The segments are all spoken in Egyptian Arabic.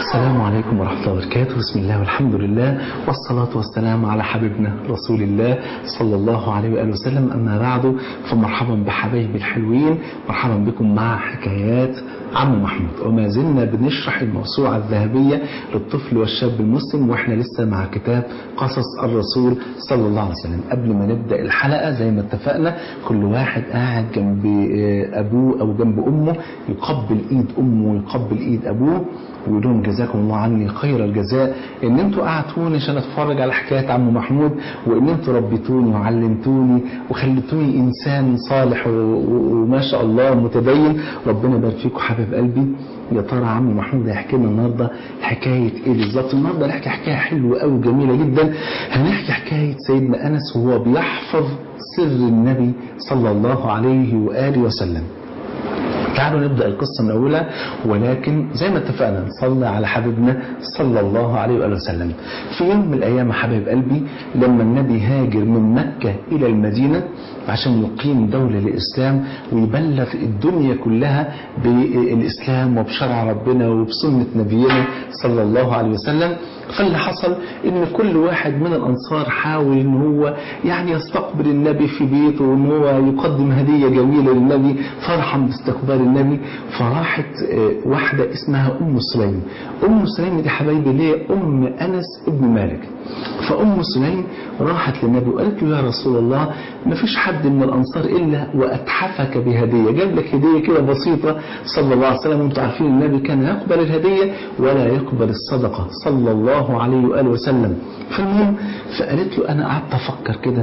السلام عليكم ورحمة الله وبركاته بسم الله والحمد لله والصلاة والسلام على حبيبنا رسول الله صلى الله عليه وآله وسلم أما بعد فمرحبا بحبايبي الحلوين مرحبا بكم مع حكايات عم محمود وما زلنا بنشرح الموسوعة الذهبية للطفل والشاب المسلم واحنا لسه مع كتاب قصص الرسول صلى الله عليه وسلم قبل ما نبدأ الحلقة زي ما اتفقنا كل واحد قاعد جنب أبوه أو جنب أمه يقبل إيد أمه ويقبل إيد أبوه ويقول لهم جزاكم الله عني خير الجزاء ان انتوا قعدتوني عشان اتفرج على حكايات عم محمود وان انتوا ربيتوني وعلمتوني وخليتوني انسان صالح وما شاء الله متدين ربنا يبارك فيكم حبيب قلبي يا ترى عم محمود هيحكي لنا النهارده حكايه ايه بالظبط النهارده هنحكي حكايه حلوه قوي جميله جدا هنحكي حكايه سيدنا انس وهو بيحفظ سر النبي صلى الله عليه واله وسلم تعالوا نبدأ القصة من أولها ولكن زي ما اتفقنا نصلي على حبيبنا صلى الله عليه وآله وسلم في يوم من الأيام حبيب قلبي لما النبي هاجر من مكة إلى المدينة عشان يقيم دولة الإسلام ويبلغ الدنيا كلها بالإسلام وبشرع ربنا وبسنة نبينا صلى الله عليه وسلم فاللي حصل ان كل واحد من الانصار حاول ان هو يعني يستقبل النبي في بيته وان هو يقدم هديه جميله للنبي فرحا باستقبال النبي فراحت واحده اسمها ام سليم ام سليم دي حبايبي اللي هي ام انس ابن مالك فام سليم راحت للنبي وقالت له يا رسول الله ما فيش حد من الانصار الا واتحفك بهديه جاب لك هديه كده بسيطه صلى الله عليه وسلم وانتم عارفين النبي كان يقبل الهديه ولا يقبل الصدقه صلى الله الله عليه وآله وسلم فالمهم فقالت له أنا قعدت أفكر كده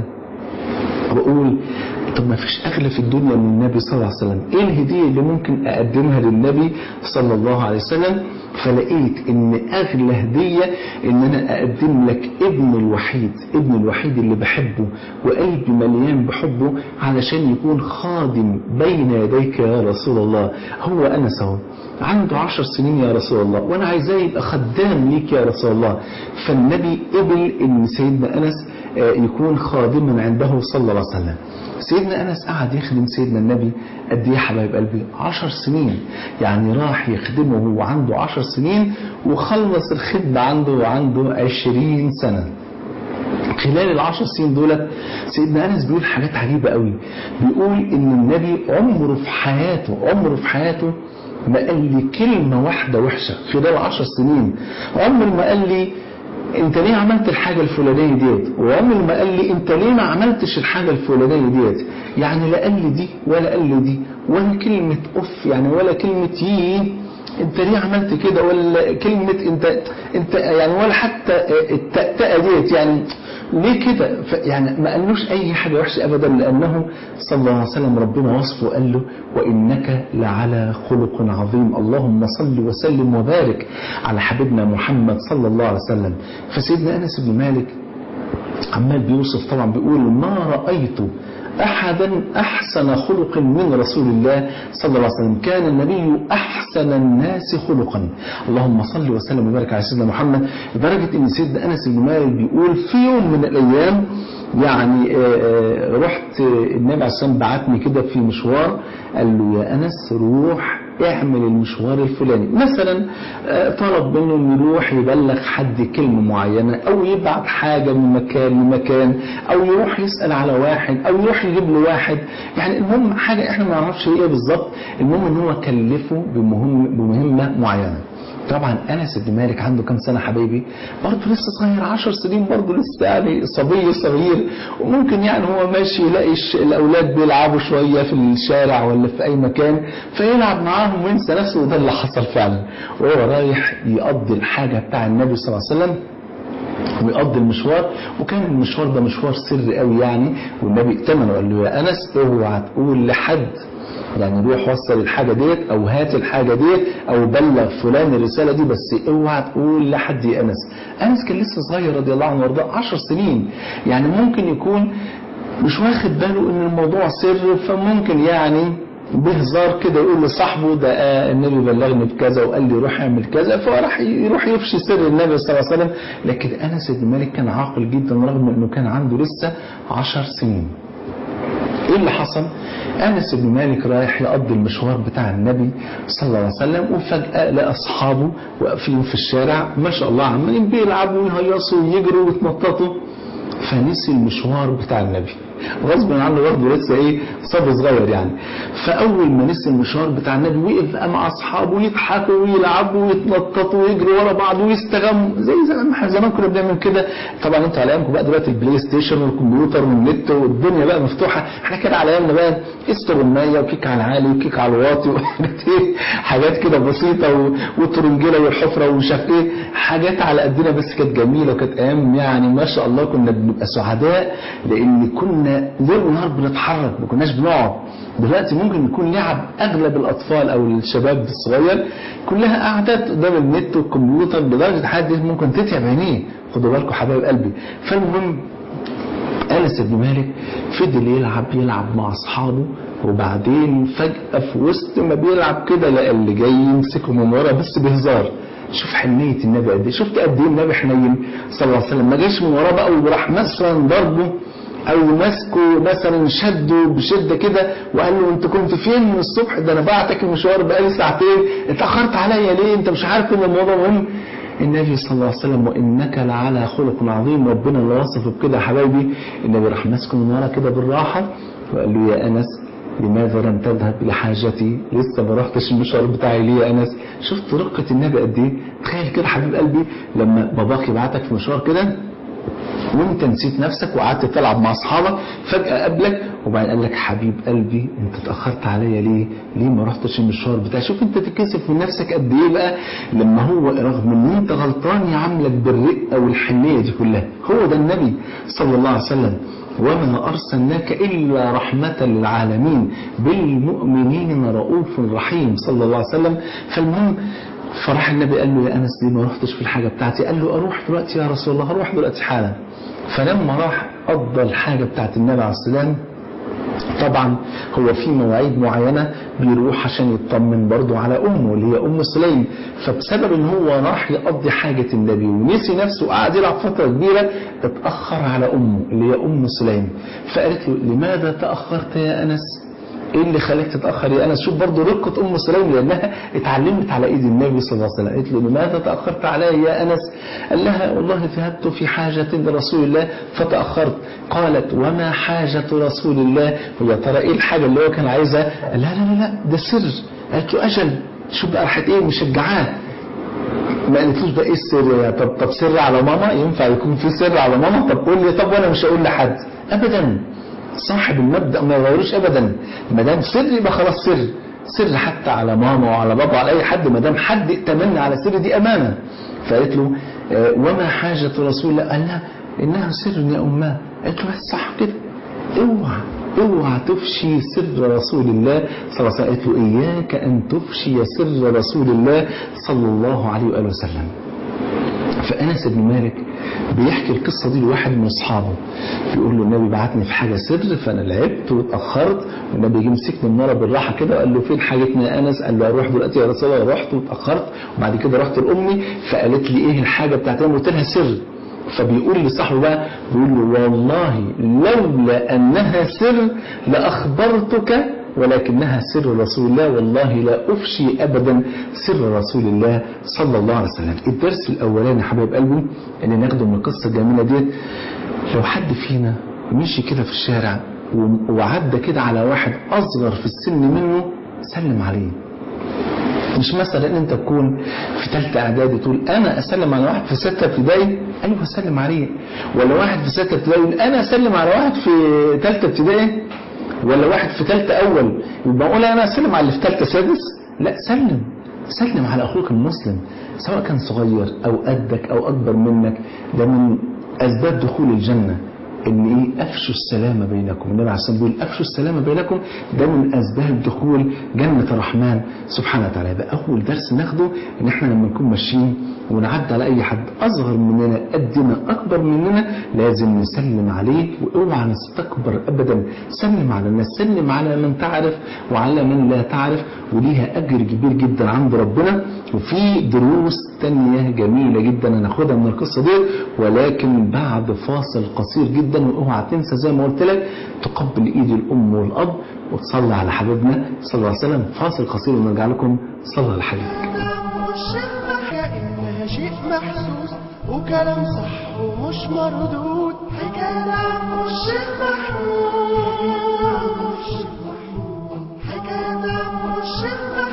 وأقول طب ما فيش أغلى في الدنيا من النبي صلى الله عليه وسلم إيه الهدية اللي ممكن أقدمها للنبي صلى الله عليه وسلم فلقيت إن أغلى هدية إن أنا أقدم لك ابن الوحيد ابن الوحيد اللي بحبه وقلبي مليان بحبه علشان يكون خادم بين يديك يا رسول الله هو أنس اهو عنده عشر سنين يا رسول الله وانا عايزاه يبقى خدام ليك يا رسول الله فالنبي قبل ان سيدنا انس يكون خادما عنده صلى الله عليه وسلم سيدنا انس قعد يخدم سيدنا النبي قد ايه يا حبايب قلبي عشر سنين يعني راح يخدمه وهو عنده عشر سنين وخلص الخدمة عنده وعنده عشرين سنة خلال العشر سنين دولت سيدنا انس بيقول حاجات عجيبة قوي بيقول ان النبي عمره في حياته عمره في حياته ما قال لي كلمة واحدة وحشة خلال عشر سنين عمر ما قال لي انت ليه عملت الحاجة الفلانية ديت وعمر ما قال لي انت ليه ما عملتش الحاجة الفلانية ديت يعني لا قال لي دي ولا قال لي دي ولا كلمة اف يعني ولا كلمة يي انت ليه عملت كده ولا كلمة انت انت يعني ولا حتى التأتأة ديت يعني ليه كده يعني ما قالوش اي حاجة وحشة ابدا لانه صلى الله عليه وسلم ربنا وصفه قال له وانك لعلى خلق عظيم اللهم صل وسلم وبارك على حبيبنا محمد صلى الله عليه وسلم فسيدنا انس بن مالك عمال بيوصف طبعا بيقول ما رأيت أحدا أحسن خلق من رسول الله صلى الله عليه وسلم كان النبي أحسن الناس خلقا اللهم صل وسلم وبارك على سيدنا محمد لدرجة أن سيدنا أنس بن مالك بيقول في يوم من الأيام يعني رحت النبي عليه الصلاة بعتني كده في مشوار قال له يا أنس روح اعمل المشوار الفلاني مثلا طلب منه انه يروح يبلغ حد كلمة معينة او يبعت حاجة من مكان لمكان او يروح يسأل على واحد او يروح يجيب له واحد يعني المهم حاجة احنا ما نعرفش ايه بالظبط المهم ان هو كلفه بمهم بمهمة معينة طبعا انس بن مالك عنده كام سنه حبايبي برضه لسه صغير 10 سنين برضه لسه يعني صبي صغير وممكن يعني هو ماشي يلاقي الاولاد بيلعبوا شويه في الشارع ولا في اي مكان فيلعب معاهم وينسى نفسه وده اللي حصل فعلا وهو رايح يقضي الحاجه بتاع النبي صلى الله عليه وسلم ويقضي المشوار وكان المشوار ده مشوار سري قوي يعني والنبي ائتمنه وقال له يا انس اوعى تقول لحد يعني روح وصل الحاجة ديت او هات الحاجة ديت او بلغ فلان الرسالة دي بس اوعى تقول لحد يا انس انس كان لسه صغير رضي الله عنه وارضاه 10 سنين يعني ممكن يكون مش واخد باله ان الموضوع سر فممكن يعني بهزار كده يقول لصاحبه ده آه النبي بلغني بكذا وقال لي روح اعمل كذا فراح يروح يفشي سر النبي صلى الله عليه وسلم لكن انس بن مالك كان عاقل جدا رغم انه كان عنده لسه 10 سنين ايه اللي حصل انس بن مالك رايح يقضي المشوار بتاع النبي صلى الله عليه وسلم وفجاه لقى اصحابه واقفين في الشارع ما شاء الله عمالين بيلعبوا ويهيصوا ويجروا ويتنططوا فنسي المشوار بتاع النبي غصب عنه برضه لسه ايه صبي صغير يعني فاول ما نسي المشوار بتاع النبي وقف بقى مع اصحابه يضحكوا ويلعبوا ويتنططوا ويجروا ورا بعض ويستغموا زي زمان احنا زمان كنا بنعمل كده طبعا انتوا على ايامكم بقى دلوقتي البلاي ستيشن والكمبيوتر والنت والدنيا بقى مفتوحه احنا كده على ايامنا بقى استغمايه وكيك على العالي وكيك على الواطي وحاجات ايه حاجات كده بسيطه وترنجله والحفره ومش عارف ايه حاجات على قدنا بس كانت جميله وكانت ايام يعني ما شاء الله كنا بنبقى سعداء لان كنا ليل ونهار بنتحرك ما كناش بنقعد دلوقتي ممكن يكون لعب اغلب الاطفال او الشباب الصغير كلها قعدات قدام النت والكمبيوتر لدرجه حد ممكن تتعب عينيه خدوا بالكم حبايب قلبي فالمهم انس بن مالك فضل يلعب يلعب مع اصحابه وبعدين فجاه في وسط ما بيلعب كده لقى اللي جاي يمسكه من ورا بس بهزار شوف حنيه النبي قد ايه شفت قد ايه النبي حنين صلى الله عليه وسلم ما جاش من وراه بقى وراح مثلا ضربه او ماسكه مثلا شده بشده كده وقال له انت كنت فين من الصبح ده انا بعتك المشوار بقالي ساعتين اتاخرت عليا ليه انت مش عارف ان الموضوع مهم النبي صلى الله عليه وسلم وانك لعلى خلق عظيم ربنا اللي وصفه بكده يا حبايبي النبي راح ماسكه من ورا كده بالراحه وقال له يا انس لماذا لم تذهب لحاجتي لسه ما رحتش المشوار بتاعي ليه يا انس شفت رقه النبي قد ايه تخيل كده حبيب قلبي لما باباك يبعتك في مشوار كده وانت نسيت نفسك وقعدت تلعب مع اصحابك فجاه قابلك وبعدين قال لك حبيب قلبي انت اتاخرت عليا ليه ليه ما رحتش المشوار بتاعي شوف انت تتكسف من نفسك قد ايه بقى لما هو رغم ان انت غلطان يعاملك بالرقه والحنيه دي كلها هو ده النبي صلى الله عليه وسلم وما أرسلناك إلا رحمة للعالمين بالمؤمنين رؤوف رحيم صلى الله عليه وسلم فالمهم فراح النبي قال له يا أنس ليه ما رحتش في الحاجة بتاعتي قال له أروح دلوقتي يا رسول الله هروح دلوقتي حالا فلما راح قضى الحاجة بتاعت النبي عليه السلام طبعا هو في مواعيد معينة بيروح عشان يطمن برضه على أمه اللي هي أم سليم فبسبب ان هو راح يقضي حاجة النبي ونسي نفسه وقعد يلعب فترة كبيرة اتأخر على أمه اللي هي أم سليم فقالت له لماذا تأخرت يا أنس ايه اللي خلاك تتاخر يا انس شوف برضه رقه ام سليم لانها اتعلمت على ايد النبي صلى الله عليه وسلم قالت له لماذا تاخرت علي يا انس قال لها والله ذهبت في حاجه لرسول الله فتاخرت قالت وما حاجه رسول الله ويا ترى ايه الحاجه اللي هو كان عايزها قال لا لا لا ده سر قالت له اجل شوف بقى راحت ايه مشجعاه ما قالتلوش بقى ايه السر يا طب طب سر على ماما ينفع يكون في سر على ماما طب قول لي طب وانا مش هقول لحد ابدا صاحب المبدا ما يغيروش ابدا ما دام سر يبقى خلاص سر سر حتى على ماما وعلى بابا وعلى اي حد ما دام حد ائتمنى على سر دي امانه فقالت له آه وما حاجه رسول الله قال لها انها سر يا اماه قالت له بس صح كده اوعى اوعى تفشي سر رسول الله صلى الله عليه وسلم قالت له اياك ان تفشي سر رسول الله صلى الله عليه واله وسلم فانس بن مالك بيحكي القصة دي لواحد من أصحابه بيقول له النبي بعتني في حاجة سر فأنا لعبت واتأخرت والنبي جه مسكني من ورا بالراحة كده وقال له فين حاجتنا يا أنس قال له أروح دلوقتي يا رسول الله رحت واتأخرت وبعد كده رحت لأمي فقالت لي إيه الحاجة بتاعتي أنا قلت لها سر فبيقول لصاحبه بقى بيقول له والله لولا أنها سر لأخبرتك ولكنها سر رسول الله والله لا أفشي أبدا سر رسول الله صلى الله عليه وسلم الدرس الأولاني حبايب قلبي اللي ناخده من القصة الجميلة ديت لو حد فينا مشي كده في الشارع وعدى كده على واحد أصغر في السن منه سلم عليه مش مثلا انت تكون في ثالثه اعدادي تقول انا اسلم على واحد في سته ابتدائي ايوه سلم عليه ولا واحد في سته ابتدائي يقول انا اسلم على واحد في ثالثه ابتدائي ولا واحد في ثالثه اول يبقى اقول انا اسلم على اللي في ثالثه سادس لا سلم سلم على اخوك المسلم سواء كان صغير او قدك او اكبر منك ده من اسباب دخول الجنه ان ايه افشوا السلام بينكم النبي عليه الصلاه والسلام بيقول افشوا السلام بينكم ده من اسباب دخول جنه الرحمن سبحانه وتعالى يبقى اول درس ناخده ان احنا لما نكون ماشيين ونعدي على اي حد اصغر مننا قدنا اكبر مننا لازم نسلم عليه واوعى نستكبر ابدا سلم على الناس سلم على من تعرف وعلى من لا تعرف وليها اجر كبير جدا عند ربنا وفي دروس تانية جميلة جدا هناخدها من القصة دي ولكن بعد فاصل قصير جدا واوعى تنسى زي ما قلت لك تقبل ايد الام والاب وتصلي على حبيبنا صلى الله عليه وسلم فاصل قصير ونرجع لكم صلى على حبيبك كأنها شيء محسوس وكلام صح ومش مردود حكاية مش محمود حكاية مش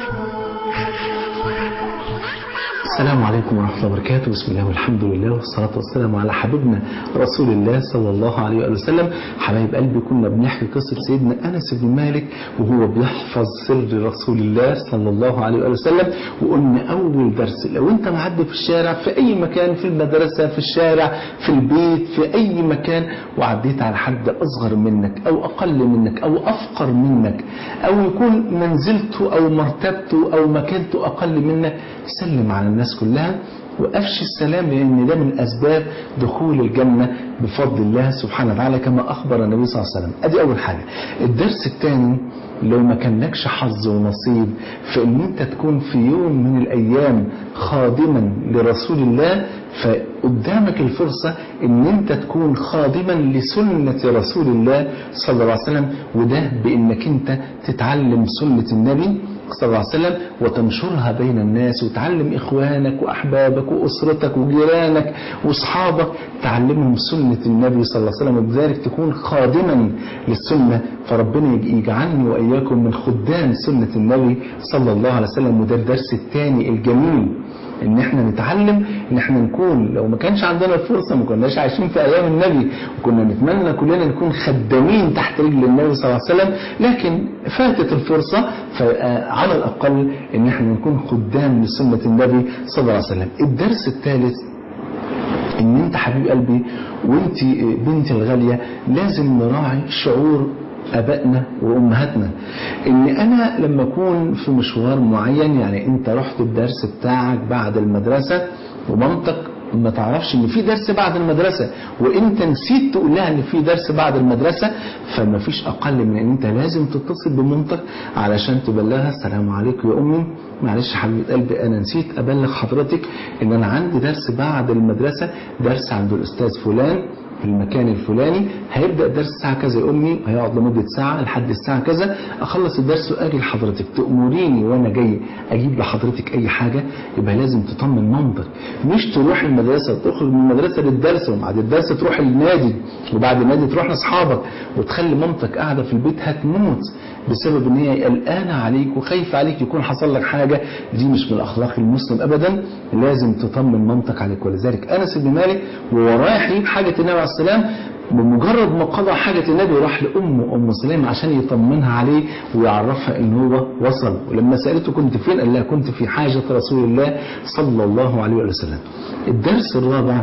السلام عليكم ورحمة الله وبركاته بسم الله والحمد لله والصلاة والسلام على حبيبنا رسول الله صلى الله عليه وآله وسلم حبايب قلبي كنا بنحكي قصة سيدنا أنس بن مالك وهو بيحفظ سر رسول الله صلى الله عليه وآله وسلم وقلنا أول درس لو أنت معدي في الشارع في أي مكان في المدرسة في الشارع في البيت في أي مكان وعديت على حد أصغر منك أو أقل منك أو أفقر منك أو يكون منزلته أو مرتبته أو مكانته أقل منك سلم على الناس كلها وأفشي السلام لأن ده من أسباب دخول الجنة بفضل الله سبحانه وتعالى كما أخبر النبي صلى الله عليه وسلم أدي أول حاجة الدرس الثاني لو ما كان لكش حظ ونصيب في ان انت تكون في يوم من الايام خادما لرسول الله فقدامك الفرصة ان انت تكون خادما لسنة رسول الله صلى الله عليه وسلم وده بانك انت تتعلم سنة النبي صلى الله عليه وسلم وتنشرها بين الناس وتعلم إخوانك وأحبابك وأسرتك وجيرانك وأصحابك تعلمهم سنة النبي صلى الله عليه وسلم وبذلك تكون خادما للسنة فربنا يجعلني وإياكم من خدام سنة النبي صلى الله عليه وسلم وده الدرس الثاني الجميل ان احنا نتعلم ان احنا نكون لو ما كانش عندنا الفرصة ما كناش عايشين في ايام النبي وكنا نتمنى كلنا نكون خدامين تحت رجل النبي صلى الله عليه وسلم لكن فاتت الفرصة فعلى الاقل ان احنا نكون خدام لسنة النبي صلى الله عليه وسلم الدرس الثالث ان انت حبيب قلبي وانت بنتي الغالية لازم نراعي شعور ابائنا وامهاتنا ان انا لما اكون في مشوار معين يعني انت رحت الدرس بتاعك بعد المدرسة ومامتك ما تعرفش ان في درس بعد المدرسة وانت نسيت تقول لها ان في درس بعد المدرسة فما فيش اقل من ان انت لازم تتصل بمامتك علشان تبلغها السلام عليكم يا امي معلش حبيبه قلبي انا نسيت ابلغ حضرتك ان انا عندي درس بعد المدرسة درس عند الاستاذ فلان في المكان الفلاني هيبدأ درس الساعة كذا يا أمي هيقعد لمدة ساعة لحد الساعة كذا أخلص الدرس وأجي لحضرتك تأمريني وأنا جاي أجيب لحضرتك أي حاجة يبقى لازم تطمن مامتك مش تروح المدرسة وتخرج من المدرسة للدرس وبعد الدرس تروح النادي وبعد النادي تروح لأصحابك وتخلي مامتك قاعدة في البيت هتموت بسبب ان هي قلقانة عليك وخايفة عليك يكون حصل لك حاجة دي مش من اخلاق المسلم ابدا لازم تطمن مامتك عليك ولذلك انس بن مالك وهو رايح يجيب حاجة النبي عليه السلام بمجرد ما قضى حاجة النبي راح لأمه أم سليم عشان يطمنها عليه ويعرفها إن هو وصل ولما سألته كنت فين قال لها كنت في حاجة رسول الله صلى الله عليه وسلم الدرس الرابع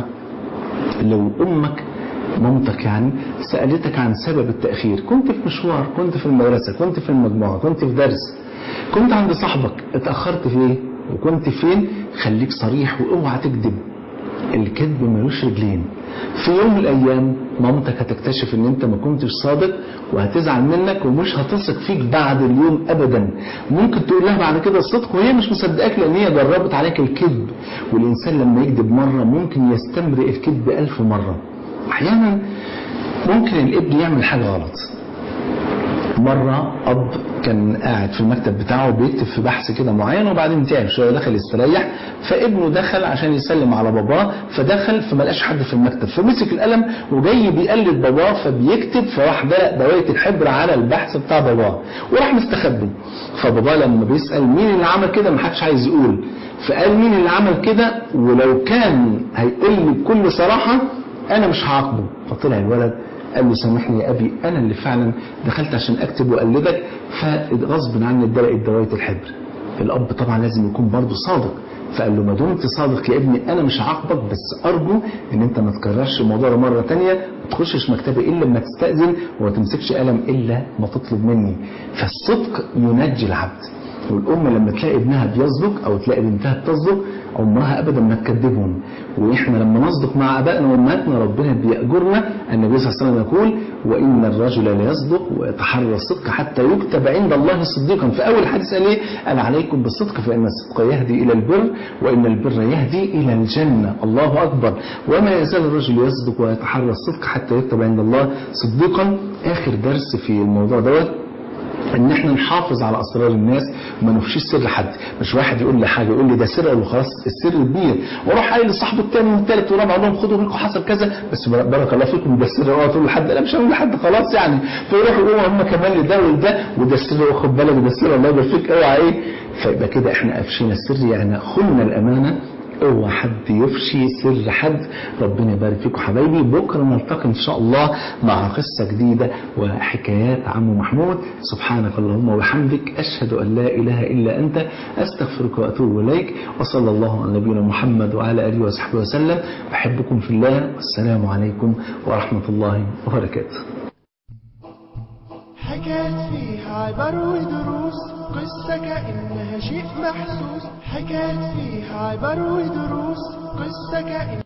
لو أمك مامتك يعني سألتك عن سبب التأخير كنت في مشوار كنت في المدرسة كنت في المجموعة كنت في درس كنت عند صاحبك اتأخرت في ايه وكنت فين خليك صريح واوعى تكذب الكذب ملوش رجلين في يوم من الايام مامتك هتكتشف ان انت ما كنتش صادق وهتزعل منك ومش هتثق فيك بعد اليوم ابدا ممكن تقول لها بعد كده الصدق وهي مش مصدقاك لان هي جربت عليك الكذب والانسان لما يكذب مرة ممكن يستمرئ الكذب الف مرة احيانا ممكن الابن يعمل حاجة غلط مرة أب كان قاعد في المكتب بتاعه بيكتب في بحث كده معين وبعدين تعب شوية دخل يستريح فابنه دخل عشان يسلم على باباه فدخل فما لقاش حد في المكتب فمسك القلم وجاي بيقلد باباه فبيكتب فراح ده دواية الحبر على البحث بتاع باباه وراح مستخبي فباباه لما بيسأل مين اللي عمل كده محدش عايز يقول فقال مين اللي عمل كده ولو كان هيقول لي بكل صراحة أنا مش هعاقبه فطلع الولد قال له سامحني يا أبي أنا اللي فعلا دخلت عشان أكتب وأقلدك فغصب عني اتدلقت دواية الحبر الأب طبعا لازم يكون برضه صادق فقال له ما دمت صادق يا ابني أنا مش هعاقبك بس أرجو إن أنت ما تكررش الموضوع ده مرة تانية ما تخشش مكتبي إلا لما تستأذن وما تمسكش قلم إلا ما تطلب مني فالصدق ينجي العبد والام لما تلاقي ابنها بيصدق او تلاقي بنتها بتصدق عمرها ابدا ما تكذبهم واحنا لما نصدق مع ابائنا وامهاتنا ربنا بيأجرنا النبي صلى الله عليه وسلم يقول وان الرجل ليصدق ويتحرى الصدق حتى يكتب عند الله صديقا في اول حديث قال ايه قال عليكم بالصدق فان الصدق يهدي الى البر وان البر يهدي الى الجنه الله اكبر وما يزال الرجل يصدق ويتحرى الصدق حتى يكتب عند الله صديقا اخر درس في الموضوع دوت ان احنا نحافظ على اسرار الناس وما نفشيش سر حد مش واحد يقول لي حاجه يقول لي ده سر اقول له خلاص السر كبير واروح قايل لصاحبه الثاني والثالث والرابع اقول لهم خدوا بالكم حصل كذا بس بارك الله فيكم ده السر اوعى تقول لحد لا مش هقول لحد خلاص يعني فيروحوا يقولوا هم كمان لده ولده وده السر خد بالك ده السر الله يبارك فيك اوعى ايه فيبقى كده احنا قافشين السر يعني خلنا الامانه اوعى حد يفشي سر حد ربنا يبارك فيكم حبايبي بكره نلتقي ان شاء الله مع قصه جديده وحكايات عم محمود سبحانك اللهم وبحمدك اشهد ان لا اله الا انت استغفرك واتوب اليك وصلى الله على نبينا محمد وعلى اله وصحبه وسلم بحبكم في الله والسلام عليكم ورحمه الله وبركاته حكايات فيها عبر ودروس قصة كأنها شيء محسوس حكايات فيها عبر ودروس قصة كأنها